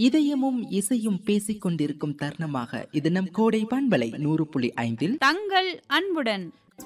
இதயமும் இசையும் பேசிக் கொண்டிருக்கும் தருணமாக இது நம் கோடை பண்பலை நூறு புள்ளி ஐந்தில் தங்கள் அன்புடன்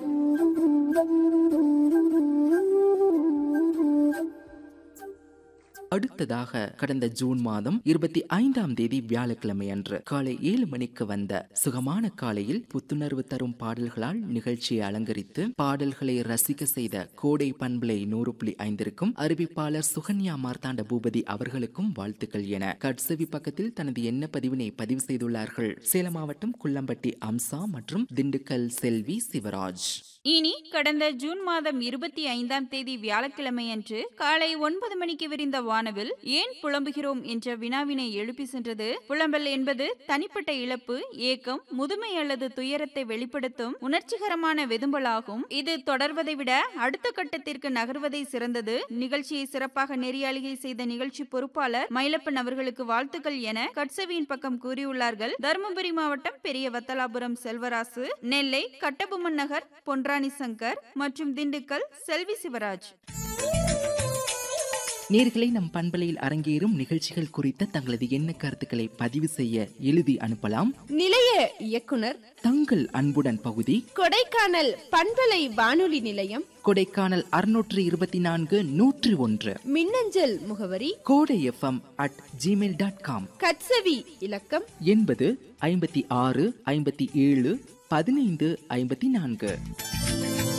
அடுத்ததாக கடந்த ஜூன் மாதம் இருபத்தி ஐந்தாம் தேதி வியாழக்கிழமை அன்று காலை ஏழு மணிக்கு வந்த சுகமான காலையில் புத்துணர்வு தரும் பாடல்களால் நிகழ்ச்சியை அலங்கரித்து பாடல்களை ரசிக்க செய்த கோடை பண்பலை நூறு புள்ளி ஐந்திற்கும் அறிவிப்பாளர் சுகன்யா மார்த்தாண்ட பூபதி அவர்களுக்கும் வாழ்த்துக்கள் என கட்சவி பக்கத்தில் தனது எண்ண பதிவினை பதிவு செய்துள்ளார்கள் சேலம் மாவட்டம் குள்ளம்பட்டி அம்சா மற்றும் திண்டுக்கல் செல்வி சிவராஜ் இனி கடந்த ஜூன் மாதம் இருபத்தி ஐந்தாம் தேதி வியாழக்கிழமையன்று காலை ஒன்பது மணிக்கு விரிந்த வானவில் ஏன் புலம்புகிறோம் என்ற வினாவினை எழுப்பி சென்றது புலம்பல் என்பது தனிப்பட்ட இழப்பு ஏக்கம் முதுமை அல்லது துயரத்தை வெளிப்படுத்தும் உணர்ச்சிகரமான வெதும்பலாகும் இது தொடர்வதை விட அடுத்த கட்டத்திற்கு நகர்வதை சிறந்தது நிகழ்ச்சியை சிறப்பாக நெறியாளிகை செய்த நிகழ்ச்சி பொறுப்பாளர் மயிலப்பன் அவர்களுக்கு வாழ்த்துக்கள் என கட்சவியின் பக்கம் கூறியுள்ளார்கள் தருமபுரி மாவட்டம் பெரிய வத்தலாபுரம் செல்வராசு நெல்லை கட்டபொம்மன் நகர் பொன்ராணி சங்கர் மற்றும் திண்டுக்கல் செல்வி சிவராஜ் நேர்களை நம் பண்பலையில் அரங்கேறும் நிகழ்ச்சிகள் குறித்த தங்களது எண்ண கருத்துக்களை பதிவு செய்ய எழுதி அனுப்பலாம் நிலைய இயக்குனர் தங்கள் அன்புடன் பகுதி கொடைக்கானல் பண்பலை வானொலி நிலையம் கொடைக்கானல் அறுநூற்று இருபத்தி நான்கு நூற்றி ஒன்று மின்னஞ்சல் முகவரி Kodai FM at gmail dot com கட்சவி இலக்கம் எண்பது ஐம்பத்தி ஆறு ஐம்பத்தி ஏழு பதினைந்து ஐம்பத்தி நான்கு